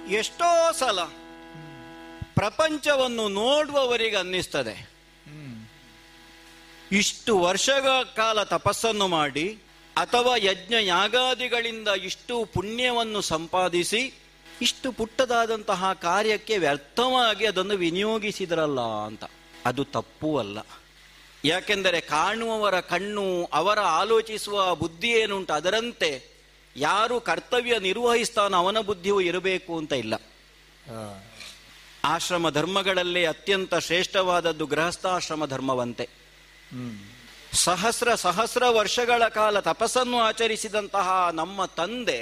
ಎಷ್ಟೋ ಸಲ ಪ್ರಪಂಚವನ್ನು ನೋಡುವವರಿಗೆ ಅನ್ನಿಸ್ತದೆ ಇಷ್ಟು ವರ್ಷಗಳ ಕಾಲ ತಪಸ್ಸನ್ನು ಮಾಡಿ ಅಥವಾ ಯಜ್ಞ ಯಾಗಾದಿಗಳಿಂದ ಇಷ್ಟು ಪುಣ್ಯವನ್ನು ಸಂಪಾದಿಸಿ ಇಷ್ಟು ಪುಟ್ಟದಾದಂತಹ ಕಾರ್ಯಕ್ಕೆ ವ್ಯರ್ಥವಾಗಿ ಅದನ್ನು ವಿನಿಯೋಗಿಸಿದ್ರಲ್ಲ ಅಂತ ಅದು ತಪ್ಪೂ ಅಲ್ಲ ಯಾಕೆಂದರೆ ಕಾಣುವವರ ಕಣ್ಣು ಅವರ ಆಲೋಚಿಸುವ ಬುದ್ಧಿ ಏನುಂಟು ಅದರಂತೆ ಯಾರು ಕರ್ತವ್ಯ ನಿರ್ವಹಿಸ್ತಾನೋ ಅವನ ಬುದ್ಧಿಯೂ ಇರಬೇಕು ಅಂತ ಇಲ್ಲ ಆಶ್ರಮ ಧರ್ಮಗಳಲ್ಲೇ ಅತ್ಯಂತ ಶ್ರೇಷ್ಠವಾದದ್ದು ಗೃಹಸ್ಥಾಶ್ರಮ ಧರ್ಮವಂತೆ ಸಹಸ್ರ ಸಹಸ್ರ ವರ್ಷಗಳ ಕಾಲ ತಪಸ್ಸನ್ನು ಆಚರಿಸಿದಂತಹ ನಮ್ಮ ತಂದೆ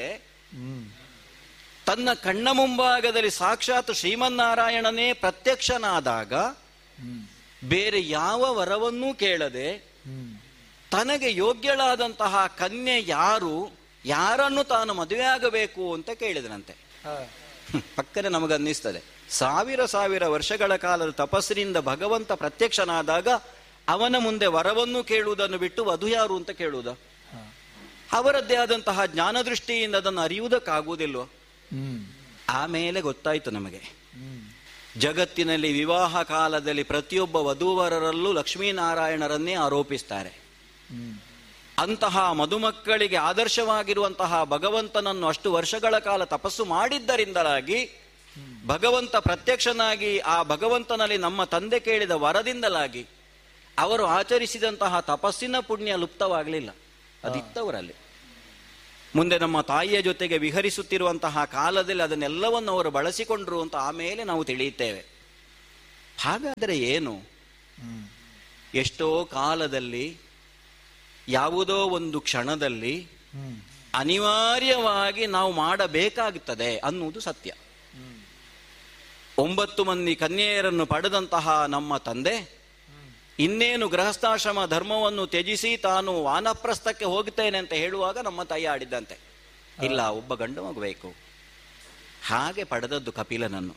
ತನ್ನ ಕಣ್ಣ ಮುಂಭಾಗದಲ್ಲಿ ಸಾಕ್ಷಾತ್ ಶ್ರೀಮನ್ನಾರಾಯಣನೇ ಪ್ರತ್ಯಕ್ಷನಾದಾಗ ಬೇರೆ ಯಾವ ವರವನ್ನೂ ಕೇಳದೆ ತನಗೆ ಯೋಗ್ಯಳಾದಂತಹ ಕನ್ಯೆ ಯಾರು ಯಾರನ್ನು ತಾನು ಮದುವೆಯಾಗಬೇಕು ಅಂತ ಕೇಳಿದನಂತೆ ಹ್ಮ್, ಪಕ್ಕನೆ ನಮಗನ್ನಿಸ್ತದೆ ಸಾವಿರ ಸಾವಿರ ವರ್ಷಗಳ ಕಾಲದ ತಪಸ್ಸಿನಿಂದ ಭಗವಂತ ಪ್ರತ್ಯಕ್ಷನಾದಾಗ ಅವನ ಮುಂದೆ ವರವನ್ನು ಕೇಳುವುದನ್ನು ಬಿಟ್ಟು ವಧು ಯಾರು ಅಂತ ಕೇಳುವುದ ಅವರದ್ದೇ ಆದಂತಹ ಜ್ಞಾನದೃಷ್ಟಿಯಿಂದ ಅದನ್ನು ಅರಿಯುವುದಕ್ಕಾಗುವುದಿಲ್ವ ಆಮೇಲೆ ಗೊತ್ತಾಯ್ತು ನಮಗೆ ಜಗತ್ತಿನಲ್ಲಿ ವಿವಾಹ ಕಾಲದಲ್ಲಿ ಪ್ರತಿಯೊಬ್ಬ ವಧೂವರರಲ್ಲೂ ಲಕ್ಷ್ಮೀನಾರಾಯಣರನ್ನೇ ಆರೋಪಿಸ್ತಾರೆ ಅಂತಹ ಮದುಮಕ್ಕಳಿಗೆ ಆದರ್ಶವಾಗಿರುವಂತಹ ಭಗವಂತನನ್ನು ಅಷ್ಟು ವರ್ಷಗಳ ಕಾಲ ತಪಸ್ಸು ಮಾಡಿದ್ದರಿಂದಲಾಗಿ ಭಗವಂತ ಪ್ರತ್ಯಕ್ಷನಾಗಿ ಆ ಭಗವಂತನಲ್ಲಿ ನಮ್ಮ ತಂದೆ ಕೇಳಿದ ವರದಿಂದಲಾಗಿ ಅವರು ಆಚರಿಸಿದಂತಹ ತಪಸ್ಸಿನ ಪುಣ್ಯ ಲುಪ್ತವಾಗಲಿಲ್ಲ ಅದಿತ್ತವರಲ್ಲಿ ಮುಂದೆ ನಮ್ಮ ತಾಯಿಯ ಜೊತೆಗೆ ವಿಹರಿಸುತ್ತಿರುವಂತಹ ಕಾಲದಲ್ಲಿ ಅದನ್ನೆಲ್ಲವನ್ನು ಅವರು ಬಳಸಿಕೊಂಡ್ರು ಅಂತ ಆಮೇಲೆ ನಾವು ತಿಳಿಯುತ್ತೇವೆ ಹಾಗಾದರೆ ಏನು ಎಷ್ಟೋ ಕಾಲದಲ್ಲಿ ಯಾವುದೋ ಒಂದು ಕ್ಷಣದಲ್ಲಿ ಅನಿವಾರ್ಯವಾಗಿ ನಾವು ಮಾಡಬೇಕಾಗುತ್ತದೆ ಅನ್ನುವುದು ಸತ್ಯ ಒಂಬತ್ತು ಮಂದಿ ಕನ್ಯೆಯರನ್ನು ಪಡೆದಂತಹ ನಮ್ಮ ತಂದೆ ಇನ್ನೇನು ಗೃಹಸ್ಥಾಶ್ರಮ ಧರ್ಮವನ್ನು ತ್ಯಜಿಸಿ ತಾನು ವಾನಪ್ರಸ್ಥಕ್ಕೆ ಹೋಗ್ತೇನೆ ಅಂತ ಹೇಳುವಾಗ ನಮ್ಮ ತಾಯಿ ಆಡಿದ್ದಂತೆ ಇಲ್ಲ ಒಬ್ಬ ಗಂಡು ಮಗಬೇಕು ಹಾಗೆ ಪಡೆದದ್ದು ಕಪಿಲನನ್ನು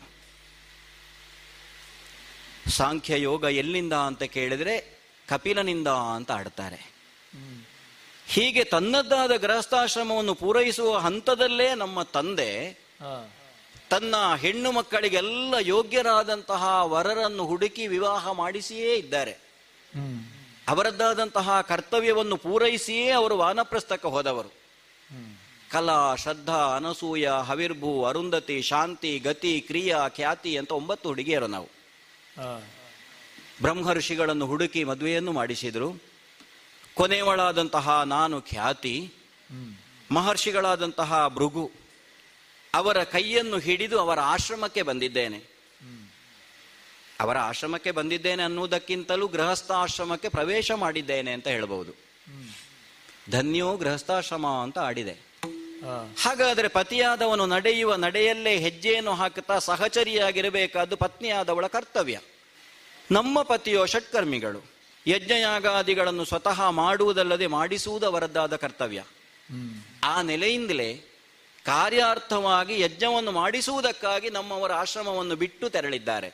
ಸಾಂಖ್ಯ ಯೋಗ ಎಲ್ಲಿಂದ ಅಂತ ಕೇಳಿದ್ರೆ ಕಪಿಲನಿಂದ ಅಂತ ಆಡ್ತಾರೆ ಹೀಗೆ ತನ್ನದ್ದಾದ ಗೃಹಸ್ಥಾಶ್ರಮವನ್ನು ಪೂರೈಸುವ ಹಂತದಲ್ಲೇ ನಮ್ಮ ತಂದೆ ತನ್ನ ಹೆಣ್ಣು ಮಕ್ಕಳಿಗೆಲ್ಲ ಯೋಗ್ಯರಾದಂತಹ ವರರನ್ನು ಹುಡುಕಿ ವಿವಾಹ ಮಾಡಿಸಿಯೇ ಇದ್ದಾರೆ ಅವರದ್ದಾದಂತಹ ಕರ್ತವ್ಯವನ್ನು ಪೂರೈಸಿಯೇ ಅವರು ವಾನಪ್ರಸ್ಥಕ್ಕೆ ಹೋದವರು ಕಲಾ ಶ್ರದ್ಧಾ ಅನಸೂಯ ಹವಿರ್ಭು ಅರುಂಧತಿ ಶಾಂತಿ ಗತಿ ಕ್ರಿಯಾ ಖ್ಯಾತಿ ಅಂತ ಒಂಬತ್ತು ಹುಡುಗಿಯರು ನಾವು ಬ್ರಹ್ಮರ್ಷಿಗಳನ್ನು ಹುಡುಕಿ ಮದುವೆಯನ್ನು ಮಾಡಿಸಿದರು ಕೊನೆಯವಳಾದಂತಹ ನಾನು ಖ್ಯಾತಿ ಮಹರ್ಷಿಗಳಾದಂತಹ ಭೃಗು ಅವರ ಕೈಯನ್ನು ಹಿಡಿದು ಅವರ ಆಶ್ರಮಕ್ಕೆ ಬಂದಿದ್ದೇನೆ ಅವರ ಆಶ್ರಮಕ್ಕೆ ಬಂದಿದ್ದೇನೆ ಅನ್ನುವುದಕ್ಕಿಂತಲೂ ಗೃಹಸ್ಥಾಶ್ರಮಕ್ಕೆ ಪ್ರವೇಶ ಮಾಡಿದ್ದೇನೆ ಅಂತ ಹೇಳಬಹುದು ಧನ್ಯೋ ಗೃಹಸ್ಥಾಶ್ರಮ ಅಂತ ಆಡಿದೆ ಹಾಗಾದರೆ ಪತಿಯಾದವನು ನಡೆಯುವ ನಡೆಯಲ್ಲೇ ಹೆಜ್ಜೆಯನ್ನು ಹಾಕುತ್ತಾ ಸಹಚರಿಯಾಗಿರಬೇಕಾದ್ದು ಪತ್ನಿಯಾದವಳ ಕರ್ತವ್ಯ ನಮ್ಮ ಪತಿಯೋ ಷಟ್ಕರ್ಮಿಗಳು ಯಜ್ಞಯಾಗಾದಿಗಳನ್ನು ಸ್ವತಃ ಮಾಡುವುದಲ್ಲದೆ ಮಾಡಿಸುವುದು ಅವರದ್ದಾದ ಕರ್ತವ್ಯ ಆ ನೆಲೆಯಿಂದಲೇ ಕಾರ್ಯಾರ್ಥವಾಗಿ ಯಜ್ಞವನ್ನು ಮಾಡಿಸುವುದಕ್ಕಾಗಿ ನಮ್ಮವರ ಆಶ್ರಮವನ್ನು ಬಿಟ್ಟು ತೆರಳಿದ್ದಾರೆ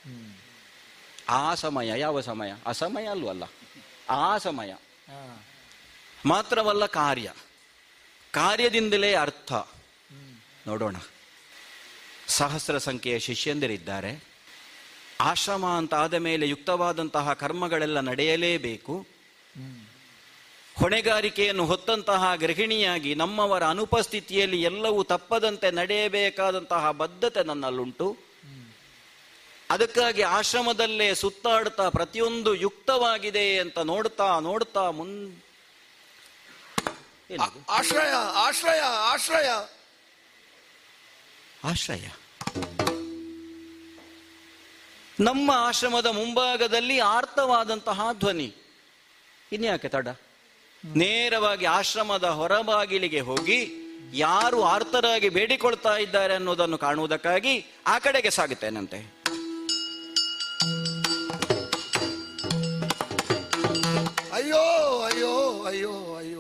ಆ ಸಮಯ ಯಾವ ಸಮಯ ಅಸಮಯ ಅಲ್ವಲ್ಲ ಆ ಸಮಯ ಮಾತ್ರವಲ್ಲ ಕಾರ್ಯ ಕಾರ್ಯದಿಂದಲೇ ಅರ್ಥ ನೋಡೋಣ ಸಹಸ್ರ ಸಂಖ್ಯೆಯ ಶಿಷ್ಯಂದಿರಿದ್ದಾರೆ ಆಶ್ರಮ ಅಂತ ಆದ ಮೇಲೆ ಯುಕ್ತವಾದಂತಹ ಕರ್ಮಗಳೆಲ್ಲ ನಡೆಯಲೇಬೇಕು ಹೊಣೆಗಾರಿಕೆಯನ್ನು ಹೊತ್ತಂತಹ ಗೃಹಿಣಿಯಾಗಿ ನಮ್ಮವರ ಅನುಪಸ್ಥಿತಿಯಲ್ಲಿ ಎಲ್ಲವೂ ತಪ್ಪದಂತೆ ನಡೆಯಬೇಕಾದಂತಹ ಬದ್ಧತೆ ನನ್ನಲ್ಲುಂಟು ಅದಕ್ಕಾಗಿ ಆಶ್ರಮದಲ್ಲೇ ಸುತ್ತಾಡ್ತಾ ಪ್ರತಿಯೊಂದು ಯುಕ್ತವಾಗಿದೆ ಅಂತ ನೋಡ್ತಾ ನೋಡ್ತಾ ಮುನ್ ಏನದು? ಆಶ್ರಯ ಆಶ್ರಯ ಆಶ್ರಯ ಆಶ್ರಯ ನಮ್ಮ ಆಶ್ರಮದ ಮುಂಭಾಗದಲ್ಲಿ ಆರ್ತವಾದಂತಹ ಧ್ವನಿ ಇನ್ಯಾಕೆ ತಡ ನೇರವಾಗಿ ಆಶ್ರಮದ ಹೊರಬಾಗಿಲಿಗೆ ಹೋಗಿ ಯಾರು ಆರ್ತರಾಗಿ ಬೇಡಿಕೊಳ್ತಾ ಇದ್ದಾರೆ ಅನ್ನೋದನ್ನು ಕಾಣುವುದಕ್ಕಾಗಿ ಆ ಕಡೆಗೆ ಸಾಗುತ್ತೇನಂತೆ ಅಯ್ಯೋ ಅಯ್ಯೋ ಅಯ್ಯೋ ಅಯ್ಯೋ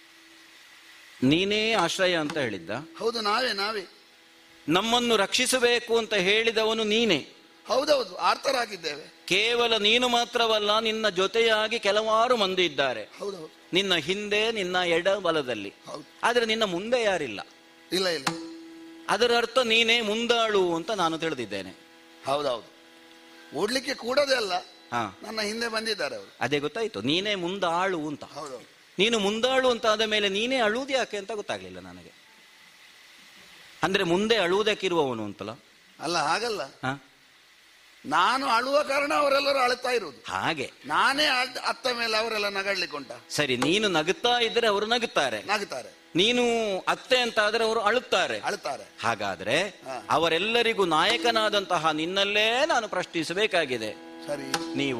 ನೀನೇ ಆಶ್ರಯ ಅಂತ ಹೇಳಿದ್ದ ಹೌದು ನಾವೇ ನಾವೇ ನಮ್ಮನ್ನು ರಕ್ಷಿಸಬೇಕು ಅಂತ ಹೇಳಿದವನು ನೀನೇ ಹೌದೌದು ಆರ್ತರಾಗಿದ್ದೇವೆ ಕೇವಲ ನೀನು ಮಾತ್ರವಲ್ಲ ನಿನ್ನ ಜೊತೆಯಾಗಿ ಕೆಲವಾರು ಮಂದಿ ಇದ್ದಾರೆ ಹೌದೌದು ನಿನ್ನ ಹಿಂದೆ ನಿನ್ನ ಎಡ ಬಲದಲ್ಲಿ ಹೌದು ಆದ್ರೆ ನಿನ್ನ ಮುಂದೆ ಯಾರಿಲ್ಲ ಇಲ್ಲ ಇಲ್ಲ ಅದರ ಅರ್ಥ ನೀನೇ ಮುಂದಾಳು ಅಂತ ನಾನು ತಿಳಿದಿದ್ದೇನೆ ಹೌದೌದು ಓಡ್ಲಿಕ್ಕೆ ಕೂಡೋದೇ ಅಲ್ಲ ಹಾ ನನ್ನ ಹಿಂದೆ ಬಂದಿದ್ದಾರೆ ಅವರು ಅದೇ ಗೊತ್ತಾಯ್ತು ನೀನೇ ಮುಂದಾಳು ಅಂತ ಹೌದೌದು ನೀನು ಮುಂದಾಳು ಅಂತ ಆದ ಮೇಲೆ ನೀನೇ ಅಳುವುದು ಯಾಕೆ ಅಂತ ಗೊತ್ತಾಗ್ಲಿಲ್ಲ ನನಗೆ ಅಂದ್ರೆ ಮುಂದೆ ಅಳುವುದಕ್ಕಿರುವವನು ಅಂತಲ್ಲ ಅಲ್ಲ ಹಾಗಲ್ಲ ಹಾ ನಾನು ಅಳುವ ಕಾರಣ ಅವರೆಲ್ಲರೂ ಅಳ್ತಾ ಇರುವುದು ಹಾಗೆ ನಾನೇ ಅಳ್- ಅತ್ತ ಮೇಲೆ ಅವರೆಲ್ಲ ನಗಡ್ಲಿಕ್ಕೆ ಉಂಟ ಸರಿ ನೀನು ನಗುತ್ತಾ ಇದ್ರೆ ಅವರು ನಗುತ್ತಾರೆ ನಗುತ್ತಾರೆ ನೀನು ಅತ್ತೆ ಅಂತ ಆದ್ರೆ ಅವರು ಅಳುತ್ತಾರೆ ಅಳ್ತಾರೆ ಹಾಗಾದ್ರೆ ಹಾ. ಅವರೆಲ್ಲರಿಗೂ ನಾಯಕನಾದಂತಹ ನಿನ್ನಲ್ಲೇ ನಾನು ಪ್ರಶ್ನಿಸಬೇಕಾಗಿದೆ ಸರಿ ನೀವು